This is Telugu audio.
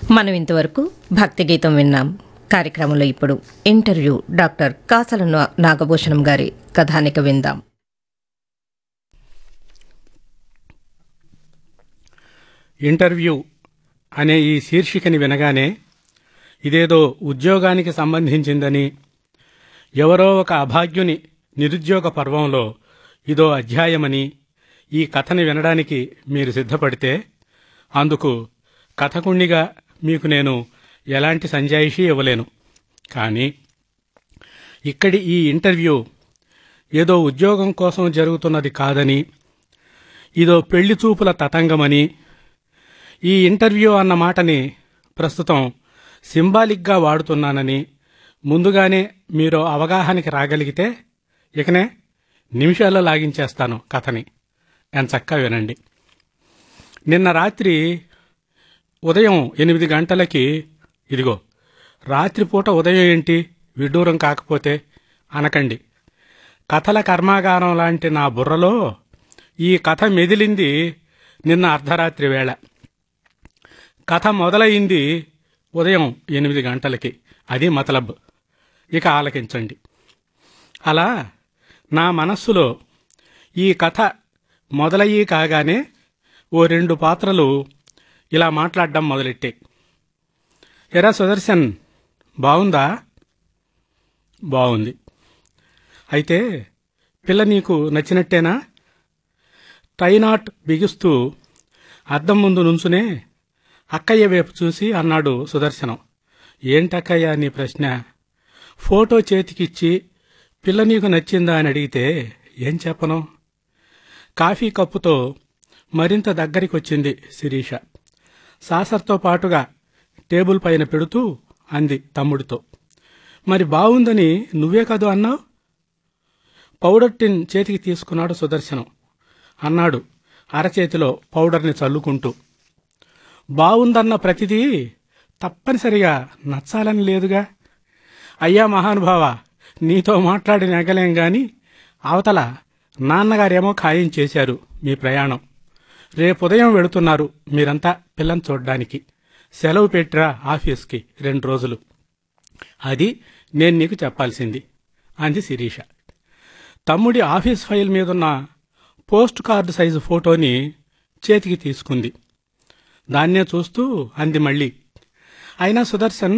మనం ఇంతవరకు భక్తి గీతం విన్నాం కార్యక్రమంలో ఇప్పుడు ఇంటర్వ్యూ డాక్టర్ కాసల నా- నాగభూషణం గారి కథానిక విందాం ఇంటర్వ్యూ అనే ఈ శీర్షికని వినగానే ఇదేదో ఉద్యోగానికి సంబంధించిందని ఎవరో ఒక అభాగ్యుని నిరుద్యోగ పర్వంలో ఇదో అధ్యాయమని ఈ కథని వినడానికి మీరు సిద్ధపడితే అందుకు కథకుణ్ణిగా మీకు నేను ఎలాంటి సంజాయిషీ ఇవ్వలేను కానీ ఇక్కడి ఈ ఇంటర్వ్యూ ఏదో ఉద్యోగం కోసం జరుగుతున్నది కాదని ఇదో పెళ్లి చూపుల తతంగమని ఈ ఇంటర్వ్యూ అన్న మాటని ప్రస్తుతం సింబాలిక్గా వాడుతున్నానని ముందుగానే మీరు అవగాహనకి రాగలిగితే ఇకనే నిమిషాల్లో లాగించేస్తాను కథని ఎంచక్కా వినండి నిన్న రాత్రి ఉదయం ఎనిమిది గంటలకి ఇదిగో రాత్రిపూట ఉదయం ఏంటి విడ్డూరం కాకపోతే అనకండి కథల కర్మాగారం లాంటి నా బుర్రలో ఈ కథ మెదిలింది నిన్న అర్ధరాత్రి వేళ కథ మొదలైంది ఉదయం ఎనిమిది గంటలకి అది మతలబ్ ఇక ఆలకించండి అలా నా మనస్సులో ఈ కథ మొదలయ్యి కాగానే ఓ రెండు పాత్రలు ఇలా మాట్లాడడం మొదలెట్టాయి ఎరా సుదర్శన్ బాగుందా బాగుంది అయితే పిల్ల నీకు నచ్చినట్టేనా టైనాట్ బిగిస్తూ అద్దం ముందు నుంచునే అక్కయ్య వైపు చూసి అన్నాడు సుదర్శనం ఏంటక్కయ్య నీ ప్రశ్న ఫోటో చేతికిచ్చి పిల్ల నీకు నచ్చిందా అని అడిగితే ఏం చెప్పను కాఫీ కప్పుతో మరింత దగ్గరికి వచ్చింది శిరీష సాసర్తో పాటుగా టేబుల్ పైన పెడుతూ అంది తమ్ముడితో మరి బావుందని నువ్వే కదూ అన్నావు పౌడర్ టిన్ చేతికి తీసుకున్నాడు సుదర్శనం అన్నాడు అరచేతిలో పౌడర్ని చల్లుకుంటూ బావుందన్న ప్రతిదీ తప్పనిసరిగా నచ్చాలని లేదుగా అయ్యా మహానుభావ నీతో మాట్లాడి నెగలేం గాని అవతల నాన్నగారేమో ఖాయం చేశారు మీ ప్రయాణం రేపు ఉదయం వెళుతున్నారు మీరంతా పిల్లని చూడ్డానికి సెలవు పెట్టిరా ఆఫీస్కి రెండు రోజులు అది నేను నీకు చెప్పాల్సింది అంది శిరీష తమ్ముడి ఆఫీస్ ఫైల్ మీదున్న పోస్ట్ కార్డు సైజు ఫోటోని చేతికి తీసుకుంది దాన్నే చూస్తూ అంది మళ్ళీ అయినా సుదర్శన్